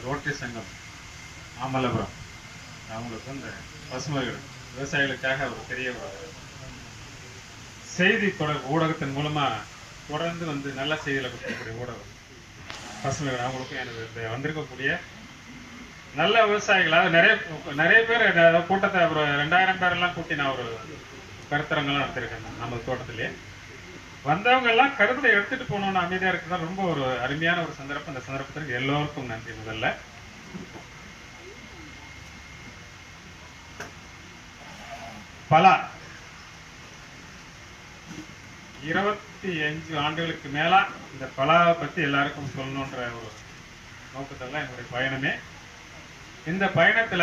rotary சங்கம் மாமல்லபுரம் அவங்களுக்கு இந்த பசுமைகள் விவசாயிகளுக்காக ஒரு பெரிய ஒரு செய்தி தொடர் ஊடகத்தின் மூலமா தொடர்ந்து வந்து நல்ல செய்திகளை கொடுக்கக்கூடிய ஊடகம் பசுமைகள் அவங்களுக்கும் எனது இந்த வந்திருக்கக்கூடிய நல்ல விவசாயிகள் அதாவது நிறைய நிறைய பேர் அதாவது கூட்டத்தை ஒரு ரெண்டாயிரம் பேர் எல்லாம் கூட்டி நான் ஒரு கருத்தரங்கெல்லாம் நடத்திருக்கேன் நம்ம தோட்டத்திலேயே வந்தவங்க எல்லாம் கருத்தை எடுத்துட்டு போகணும்னு அமைதியா இருக்குதான் ரொம்ப ஒரு அருமையான ஒரு சந்தர்ப்பம் இந்த சந்தர்ப்பத்திற்கு எல்லோருக்கும் நன்றி முதல்ல பலா இருபத்தி அஞ்சு ஆண்டுகளுக்கு மேல இந்த பலாவை பத்தி எல்லாருக்கும் சொல்லணுன்ற ஒரு நோக்கத்துல என்னுடைய பயணமே இந்த பயணத்துல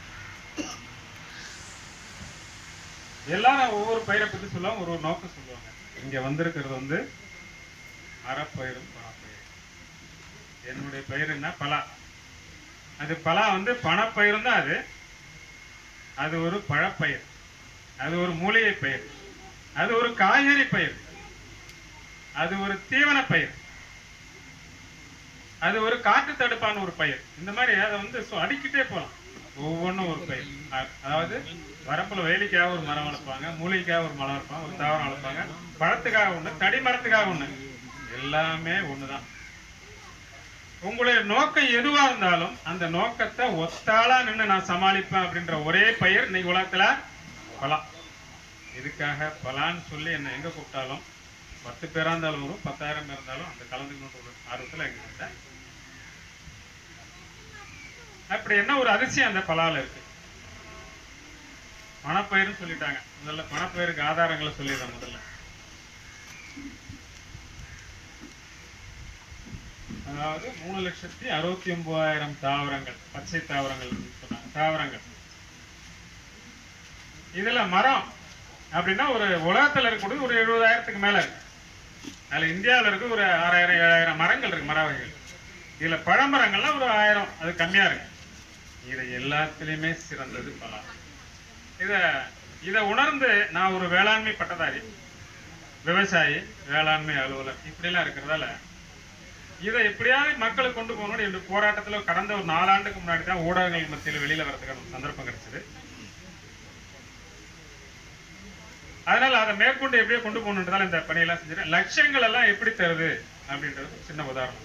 எல்லாரும் ஒவ்வொரு பயிரை பத்தி சொல்லுவாங்க ஒரு ஒரு நோக்கம் சொல்லுவாங்க இங்க வந்திருக்கிறது வந்து அறப்பயிரும் பணப்பயிரும் என்னுடைய பயிர் என்ன பலா அது பலா வந்து பணப்பயிரும் தான் அது அது ஒரு பழப்பயிர் அது ஒரு மூலிகை பயிர் அது ஒரு காய்கறி பயிர் அது ஒரு தீவன பயிர் அது ஒரு காற்று தடுப்பான ஒரு பயிர் இந்த மாதிரி அதை வந்து சு- அடிக்கிட்டே போகலாம் ஒவ்வொன்றும் ஒரு பயிர் அ- அதாவது வரப்புல வேலிக்காக ஒரு மரம் வளர்ப்பாங்க மூலிகைக்காக ஒரு மரம் வளர்ப்பாங்க ஒரு தாவரம் வளர்ப்பாங்க பழத்துக்காக ஒண்ணு தடி மரத்துக்காக ஒண்ணு எல்லாமே ஒண்ணுதான் உங்களுடைய நோக்கம் எதுவா இருந்தாலும் அந்த நோக்கத்தை ஒத்தாளா நின்னு நான் சமாளிப்பேன் அப்படின்ற ஒரே பயிர் இன்னைக்கு உலகத்துல பலா இதுக்காக பலான்னு சொல்லி என்ன எங்க கூப்பிட்டாலும் பத்து பேரா இருந்தாலும் வரும் பத்தாயிரம் பேர் இருந்தாலும் அந்த கலந்துக்கணுன்ற ஒரு ஆர்வத்துல எங்க வந்தேன் அப்படி என்ன ஒரு அதிசயம் அந்த பலால இருக்கு பணப்பயிர்னு சொல்லிட்டாங்க முதல்ல பணப்பயிருக்கு ஆதாரங்களை சொல்லிடுறேன் முதல்ல அதாவது மூணு லட்சத்தி அறுபத்தி ஒன்பதாயிரம் தாவரங்கள் பச்சை தாவரங்கள் சொன்னாங்க தாவரங்கள் இதுல மரம் அப்படின்னா ஒரு உலகத்துல இருக்கக்கூடிய ஒரு எழுபதாயிரத்துக்கு மேல இருக்கு அதுல இந்தியாவுல இருக்கு ஒரு ஆறாயிரம் ஏழாயிரம் மரங்கள் இருக்கு மர வகைகள் இதுல பழமரங்கள்லாம் ஒரு ஆயிரம் அது கம்மியா இருக்கு இது எல்லாத்துலயுமே சிறந்தது பலா இத இத உணர்ந்து நான் ஒரு வேளாண்மை பட்டதாரி விவசாயி வேளாண்மை அலுவலர் இப்படிலாம் இருக்கிறதால இதை எப்படியாவது மக்களுக்கு கொண்டு போகணும்னு என்னுடைய போராட்டத்துல கடந்த ஒரு நாலாண்டுக்கு முன்னாடி தான் ஊடகங்கள் மத்தியில் வெளியில வரதுக்கான ஒரு சந்தர்ப்பம் கிடைச்சது அதனால அதை மேற்கொண்டு எப்படியோ கொண்டு போகணுன்றதால இந்த பணியெல்லாம் செஞ்சிருக்கேன் லட்சியங்கள் எல்லாம் எப்படி தருது அப்படின்றது ஒரு சின்ன உதாரணம்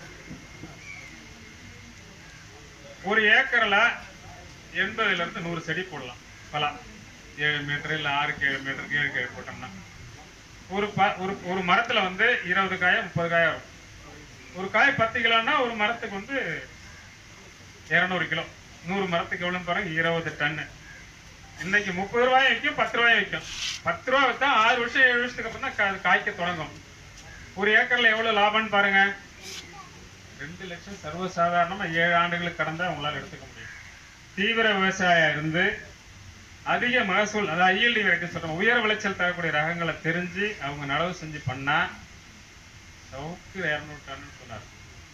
ஒரு ஏக்கர்ல எண்பதுல இருந்து நூறு செடி போடலாம் பலா ஏழு மீட்டர் இல்ல ஆறுக்கு ஏழு மீட்டருக்கு ஏழு ஏழு போட்டோம்னா ஒரு ப- ஒரு ஒரு மரத்துல வந்து இருபது காய முப்பது காய வரும் ஒரு காய் பத்து கிலோன்னா ஒரு மரத்துக்கு வந்து இருநூறு கிலோ நூறு மரத்துக்கு எவ்வளவு பாருங்க இருபது டன்னு இன்னைக்கு முப்பது ரூபாய் விற்கும் பத்து ரூபாய் விற்கும் பத்து ரூபாய் வித்தா ஆறு வருஷம் ஏழு வருஷத்துக்கு அப்புறம் தான் கா- காய்க்க தொடங்கும் ஒரு ஏக்கர்ல எவ்வளவு லாபம்னு பாருங்க ரெண்டு லட்சம் சர்வசாதாரணமா ஏழு ஆண்டுகளுக்கு கடந்தா உங்களால எடுத்துக்க முடியும் தீவிர விவசாயம் இருந்து அதிக மகசூல் அதாவது ஐஎல்டி வரைக்கும் சொல்றோம் உயர் விளைச்சல் தரக்கூடிய ரகங்களை தெரிஞ்சு அவங்க நடவு செஞ்சு பண்ணா சவுக்கு இரநூறு டன்னு சொன்னார்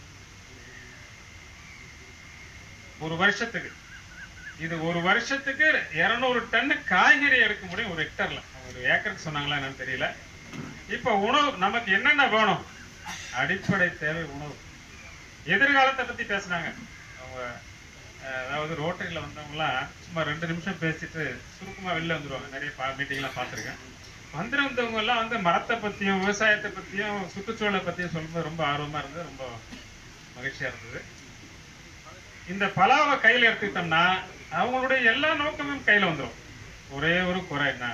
ஒரு வருஷத்துக்கு இது ஒரு வருஷத்துக்கு இருநூறு டன்னு காய்கறி எடுக்க முடியும் ஒரு ஹெக்டர்ல ஒரு ஏக்கருக்கு சொன்னாங்களா என்னன்னு தெரியல இப்ப உணவு நமக்கு என்னென்ன வேணும் அடிப்படை தேவை உணவு எதிர்காலத்தை பத்தி பேசுனாங்க அவங்க அஹ், அதாவது ரோட்டரியில வந்தவங்கலாம் சும்மா ரெண்டு நிமிஷம் பேசிட்டு சுருக்கமா வெளில வந்துருவாங்க நிறைய மீட்டிங்லாம் பார்த்திருக்கேன் வந்திருந்தவங்க எல்லாம் வந்து மரத்தை பத்தியும் விவசாயத்தை பத்தியும் சுற்றுச்சூழலை பத்தியும் சொல்லும்போது ரொம்ப ஆர்வமா இருந்தது ரொம்ப மகிழ்ச்சியா இருந்தது இந்த பலாவை கையில எடுத்துக்கிட்டோம்னா அவங்களுடைய எல்லா நோக்கமும் கையில வந்துரும் ஒரே ஒரு குறை என்ன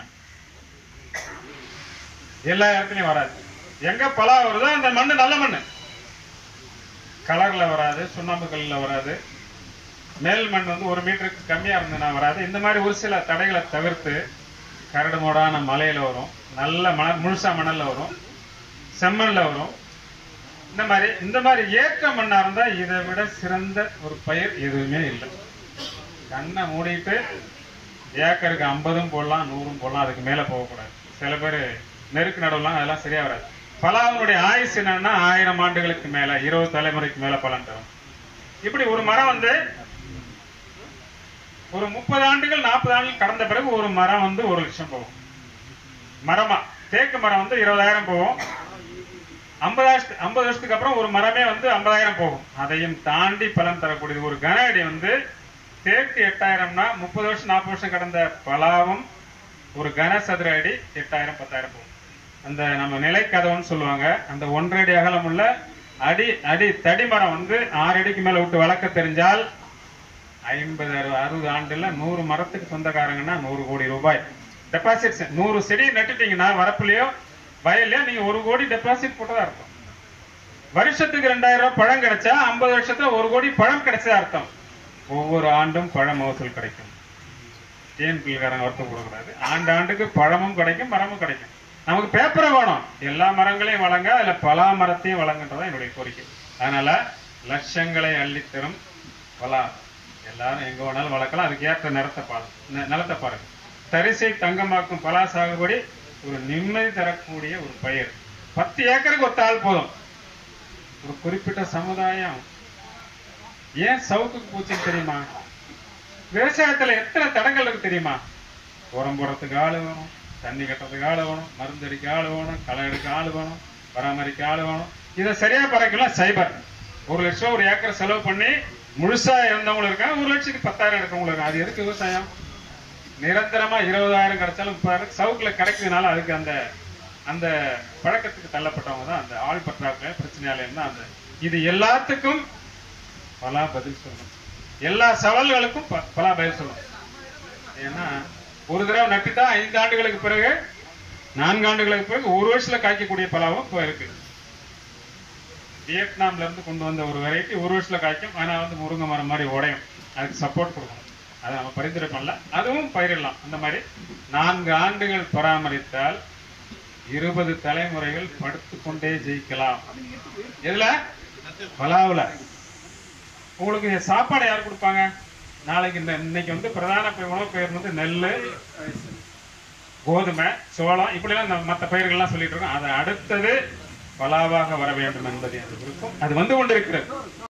எல்லா இடத்துலயும் வராது எங்க பலா வருதோ அந்த மண்ணு நல்ல மண்ணு கலர்ல வராது சுண்ணாம்பு கல்லுல வராது மேல் மண் வந்து ஒரு மீட்டருக்கு கம்மியா இருந்ததுன்னா வராது இந்த மாதிரி ஒரு சில தடைகளை தவிர்த்து கரடு மோடான மலையில வரும் நல்ல மணல் முழுசா மணல்ல வரும் செம்மண்ல வரும் இந்த மாதிரி இந்த மாதிரி ஏற்ற மண்ணா இருந்தா இதை விட சிறந்த ஒரு பயிர் எதுவுமே இல்லை கண்ணை மூடிட்டு ஏக்கருக்கு ஐம்பதும் போடலாம் நூறும் போடலாம் அதுக்கு மேல போகக்கூடாது சில பேர் நெருக்கு நடுவலாம் அதெல்லாம் சரியா வராது பலாவினுடைய ஆயுசு என்னன்னா ஆயிரம் ஆண்டுகளுக்கு மேல இருபது தலைமுறைக்கு மேல பலன் தரும் இப்படி ஒரு மரம் வந்து ஒரு முப்பது ஆண்டுகள் நாற்பது ஆண்டுகள் கடந்த பிறகு ஒரு மரம் வந்து ஒரு லட்சம் போகும் மரமா தேக்கு மரம் வந்து இருபதாயிரம் போகும் ஐம்பது வருஷத்து ஐம்பது வருஷத்துக்கு அப்புறம் ஒரு மரமே வந்து ஐம்பதாயிரம் போகும் அதையும் தாண்டி பலன் தரக்கூடியது ஒரு கன அடி வந்து தேக்கு எட்டாயிரம்னா முப்பது வருஷம் நாற்பது வருஷம் கடந்த பலாவும் ஒரு கன சதுர அடி எட்டாயிரம் பத்தாயிரம் போகும் அந்த நம்ம நிலைக்கதவுன்னு சொல்லுவாங்க அந்த ஒன்றரை அடி அகலம் உள்ள அடி அடி தடி மரம் வந்து ஆறு அடிக்கு மேல விட்டு வளர்க்க தெரிஞ்சால் ஐம்பது அறுபது அறுபது ஆண்டுல நூறு மரத்துக்கு சொந்தக்காரங்கன்னா நூறு கோடி ரூபாய் டெபாசிட் நூறு செடி நட்டுட்டீங்கன்னா வரப்புலயோ வயல்லயோ நீங்க ஒரு கோடி டெபாசிட் போட்டதா அர்த்தம் வருஷத்துக்கு ரெண்டாயிரம் ரூபாய் பழம் கிடைச்சா ஐம்பது வருஷத்துல ஒரு கோடி பழம் கிடைச்சதா அர்த்தம் ஒவ்வொரு ஆண்டும் பழ மகசூல் கிடைக்கும் ஏன் பிள்ளைக்காரங்க வருத்தம் கொடுக்கூடாது ஆண்டு ஆண்டுக்கு பழமும் கிடைக்கும் மரமும் கிடைக்கும் நமக்கு பேப்பரை வேணும் எல்லா மரங்களையும் வழங்க அதுல பலா மரத்தையும் வழங்குன்றதான் என்னுடைய கோரிக்கை அதனால லட்சங்களை அள்ளித்தரும் பலா எல்லாரும் எங்க வேணாலும் வளர்க்கலாம் அதுக்கு ஏற்ற நிறத்தை பாருங்க நிலத்தை பாருங்க தரிசை தங்கமாக்கும் பலா சாகுபடி ஒரு நிம்மதி தரக்கூடிய ஒரு பயிர் பத்து ஏக்கருக்கு ஒத்த ஆள் போதும் ஒரு குறிப்பிட்ட சமுதாயம் ஏன் சவுக்குக்கு பூச்சின்னு தெரியுமா விவசாயத்துல எத்தனை தடங்கள் இருக்கு தெரியுமா உரம் போடுறதுக்கு ஆள் வேணும் தண்ணி கட்டுறதுக்கு ஆள் வேணும் மருந்து அடிக்க ஆள் வேணும் களை எடுக்க ஆள் வேணும் பராமரிக்க ஆள் வேணும் இதை சரியா பறக்கலாம் சைபர் ஒரு லட்சம் ஒரு ஏக்கர் செலவு பண்ணி முழுசா இருந்தவங்களும் இருக்காங்க ஒரு லட்சத்துக்கு பத்தாயிரம் எடுக்கிறவங்களும் இருக்காங்க அது எதுக்கு விவசாயம் நிரந்தரமா இருபதாயிரம் கிடைச்சாலும் முப்பதாயிரம் சவுக்குல கிடைக்கிறதுனால அதுக்கு அந்த அந்த பழக்கத்துக்கு தள்ளப்பட்டவங்க தான் அந்த ஆள் பற்றாக்குறை பிரச்சனையால இருந்தா அந்த இது எல்லாத்துக்கும் பலா பதில் சொல்லணும் எல்லா சவால்களுக்கும் ப- பலா பதில் சொல்லணும் ஏன்னா ஒரு தடவை நட்டுட்டா ஐந்து ஆண்டுகளுக்கு பிறகு நான்கு ஆண்டுகளுக்கு பிறகு ஒரு வருஷத்துல காய்க்கக்கூடிய பலாவும் இப்போ இருக்கு வியட்நாம்ல இருந்து கொண்டு வந்த ஒரு வெரைட்டி ஒரு வருஷத்துல காய்க்கும் ஆனா வந்து முருங்கை மரம் மாதிரி உடையும் அதுக்கு சப்போர்ட் கொடுக்கணும் அதை நம்ம பரிந்துரை பண்ணல அதுவும் பயிரிடலாம் அந்த மாதிரி நான்கு ஆண்டுகள் பராமரித்தால் இருபது தலைமுறைகள் படுத்துக்கொண்டே ஜெயிக்கலாம் எதுல பலாவுல உங்களுக்கு சாப்பாடு யார் கொடுப்பாங்க நாளைக்கு இந்த இன்னைக்கு வந்து பிரதான பயிர் உணவு பயிர் வந்து நெல் கோதுமை சோளம் இப்படிலாம் இந்த மற்ற பயிர்கள்லாம் சொல்லிட்டு இருக்கோம் அது அடுத்தது பலாவாக வர வேண்டும் என்பது எனது விருப்பம் அது வந்து கொண்டிருக்கிறது